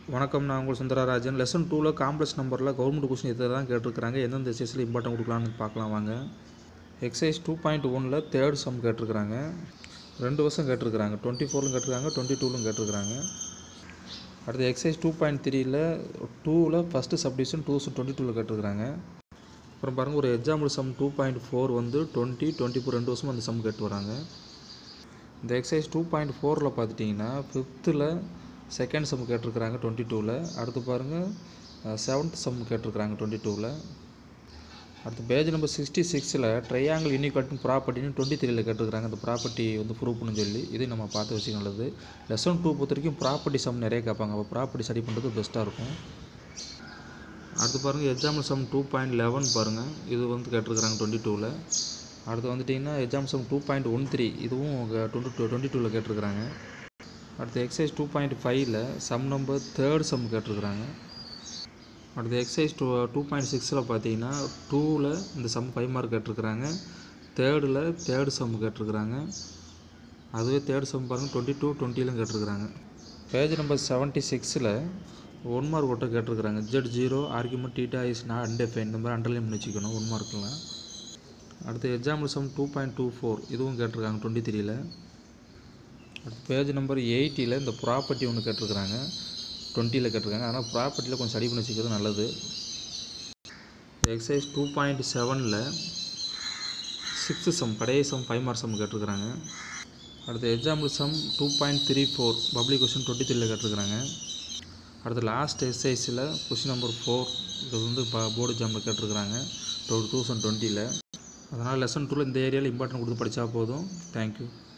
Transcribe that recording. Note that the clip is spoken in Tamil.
வணக்கம் நான் உங்கள் சுந்தரராஜன் லெசன் டூவில் காம்ப்ளெக்ஸ் நம்பரில் கவர்மெண்ட் கொஸ்டின் இதை தான் கேட்டிருக்கிறாங்க எந்தெந்த எக்ஸைஸில் இம்பார்ட்டன் கொடுக்கலான்னு பார்க்கலாம் வாங்க எக்ஸைஸ் டூ பாயிண்ட் ஒனில் தேர்ட் சம் கேட்டிருக்கிறாங்க ரெண்டு வருஷம் கேட்டிருக்கிறாங்க டுவெண்ட்டி ஃபோர்லும் கேட்டிருக்காங்க டுவெண்ட்டி டூலும் கேட்டிருக்கிறாங்க அடுத்து எக்ஸைஸ் டூ பாயிண்ட் த்ரீயில் டூவில் ஃபஸ்ட்டு சப்டிவிஷன் டூ டுவெண்ட்டி டூவில் கேட்டிருக்கிறாங்க அப்புறம் பாருங்கள் ஒரு example sum two point four வந்து டுவெண்ட்டி டுவெண்ட்டி ஃபோர் ரெண்டு வருஷமும் அந்த சம் கேட்டு வராங்க இந்த எக்ஸசைஸ் டூ பாயிண்ட் ஃபோரில் பார்த்துட்டிங்கன்னா ஃபிஃப்த்தில் செகண்ட் சம் கேட்டிருக்கிறாங்க டுவெண்ட்டி டூவில் அடுத்து பாருங்கள் செவன்த் சம் கேட்டிருக்கிறாங்க டுவெண்ட்டி டூவில் அடுத்து பேஜ் நம்பர் சிக்ஸ்டி சிக்ஸில் ட்ரையாங்கிள் இன்இக்வாலிட்டி ப்ராப்பர்ட்டின்னு டுவெண்ட்டி த்ரீல கேட்டிருக்கிறாங்க அந்த ப்ராப்பர்ட்டி வந்து ப்ரூவ் பண்ணு சொல்லி இதையும் நம்ம பார்த்து வச்சுக்க நல்லது லெசன் டூ பொறுத்த வரைக்கும் ப்ராப்பர்ட்டி சம் நிறைய கேட்பாங்க அப்போ ப்ராப்பர்ட்டி ஸ்டடி பண்ணுறது பெஸ்ட்டாக இருக்கும் அடுத்து பாருங்கள் example sum two point eleven பாருங்கள் இது வந்து கேட்டிருக்கிறாங்க டுவெண்ட்டி டூவில் அடுத்து வந்துட்டிங்கன்னா exam sum two point one three இதுவும் டுவெண்ட்டி டூ டுவெண்ட்டி டூவில் கேட்டிருக்கிறாங்க அடுத்து எக்ஸைஸ் டூ பாயிண்ட் ஃபைவ்ல சம் நம்பர் தேர்ட் சம் கேட்டிருக்கிறாங்க அடுத்து எக்ஸைஸ் டூ டூ பாயிண்ட் சிக்ஸில் பார்த்தீங்கன்னா டூவில் இந்த சம் ஃபைவ் மார்க் கேட்டிருக்கிறாங்க தேர்டில் தேர்ட் சம் கேட்டிருக்கிறாங்க அதுவே தேர்ட் சம் பாருங்கள் டுவெண்ட்டி டூ டுவெண்ட்டிலும் கேட்டிருக்கிறாங்க பேஜ் நம்பர் செவன்ட்டி சிக்ஸில் ஒன் மார்க் ஒட்ட கேட்டிருக்கிறாங்க Z zero argument theta is non undefined இந்த மாதிரி அண்டர்லைன் பண்ணி வச்சுக்கணும் ஒன் மார்க்கில் அடுத்து example sum two point two four இதுவும் கேட்டிருக்காங்க டுவெண்ட்டி த்ரீல அடுத்து பேஜ் நம்பர் எயிட்டியில் இந்த ப்ராப்பர்ட்டி ஒன்று கேட்டிருக்கிறாங்க டுவெண்ட்டியில் கேட்டிருக்காங்க ஆனால் ப்ராப்பர்ட்டியில் கொஞ்சம் ஸ்டடி பண்ணி வச்சுக்கிறது நல்லது எக்ஸசைஸ் டூ பாயிண்ட் செவனில் சிக்ஸ்த்து சம் கடைசி சம் ஃபைவ் மார்க் சம் கேட்டிருக்கிறாங்க அடுத்து example sum two point three four public question twenty த்ரீல கேட்டிருக்கிறாங்க அடுத்து லாஸ்ட் எக்ஸசைஸில் கொஸ்டின் நம்பர் ஃபோர் இது வந்து போர்டு எக்ஸாமில் கேட்டிருக்கிறாங்க டூ தௌசண்ட் டுவெண்ட்டியில் அதனால் லெசன் டூவில் இந்த ஏரியாவில் இம்பார்ட்டன் கொடுத்து படித்தா போதும் தேங்க்யூ